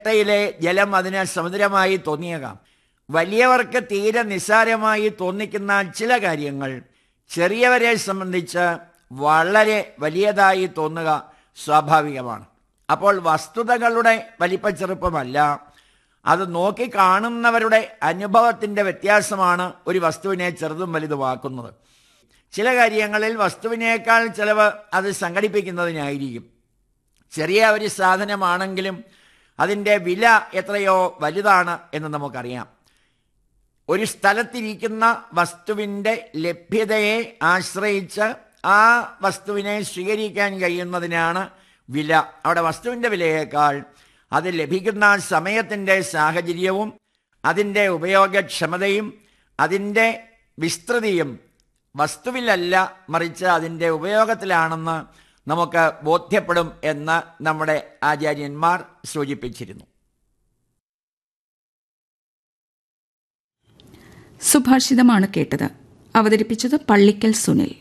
യിലെ ജലം അതിന് സമുദ്രമായി തോന്നിയേക്കാം വലിയവർക്ക് തീരെ നിസ്സാരമായി തോന്നിക്കുന്ന ചില കാര്യങ്ങൾ ചെറിയവരെ സംബന്ധിച്ച് വളരെ വലിയതായി തോന്നുക സ്വാഭാവികമാണ് അപ്പോൾ വസ്തുതകളുടെ വലിപ്പച്ചെറുപ്പമല്ല അത് നോക്കി കാണുന്നവരുടെ അനുഭവത്തിൻ്റെ വ്യത്യാസമാണ് ഒരു വസ്തുവിനെ ചെറുതും വലുതുമാക്കുന്നത് ചില കാര്യങ്ങളിൽ വസ്തുവിനേക്കാൾ ചിലവ് അത് സംഘടിപ്പിക്കുന്നതിനായിരിക്കും ചെറിയ ഒരു സാധനമാണെങ്കിലും അതിൻ്റെ വില എത്രയോ വലുതാണ് എന്ന് നമുക്കറിയാം ഒരു സ്ഥലത്തിരിക്കുന്ന വസ്തുവിൻ്റെ ലഭ്യതയെ ആശ്രയിച്ച് ആ വസ്തുവിനെ സ്വീകരിക്കാൻ കഴിയുന്നതിനാണ് വില അവിടെ വസ്തുവിൻ്റെ വിലയേക്കാൾ അത് ലഭിക്കുന്ന സമയത്തിൻ്റെ സാഹചര്യവും അതിൻ്റെ ഉപയോഗക്ഷമതയും അതിൻ്റെ വിസ്തൃതിയും വസ്തുവിലല്ല മറിച്ച് അതിൻ്റെ ഉപയോഗത്തിലാണെന്ന് നമുക്ക് ബോധ്യപ്പെടും എന്ന് നമ്മുടെ ആചാര്യന്മാർ സൂചിപ്പിച്ചിരുന്നു സുഭാഷിതമാണ് കേട്ടത് അവതരിപ്പിച്ചത് പള്ളിക്കൽ സുനിൽ